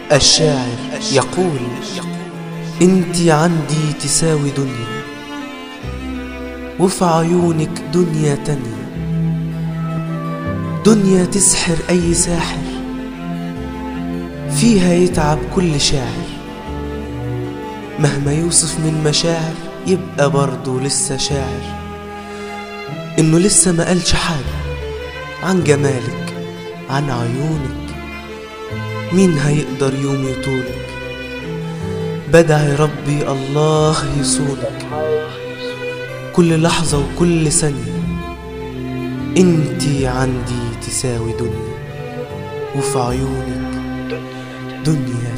الشاعر يقول انت عندي تساوي دنيا وفي عيونك دنيا تانية دنيا تسحر أي ساحر فيها يتعب كل شاعر مهما يوصف من مشاعر يبقى برضه لسه شاعر إنه لسه ما قالش حاجة عن جمالك عن عيونك مين هيقدر يوم يطولك بدعي ربي الله يصونك كل لحظة وكل ثانية انتي عندي تساوي دنيا وفي عيونك دنيا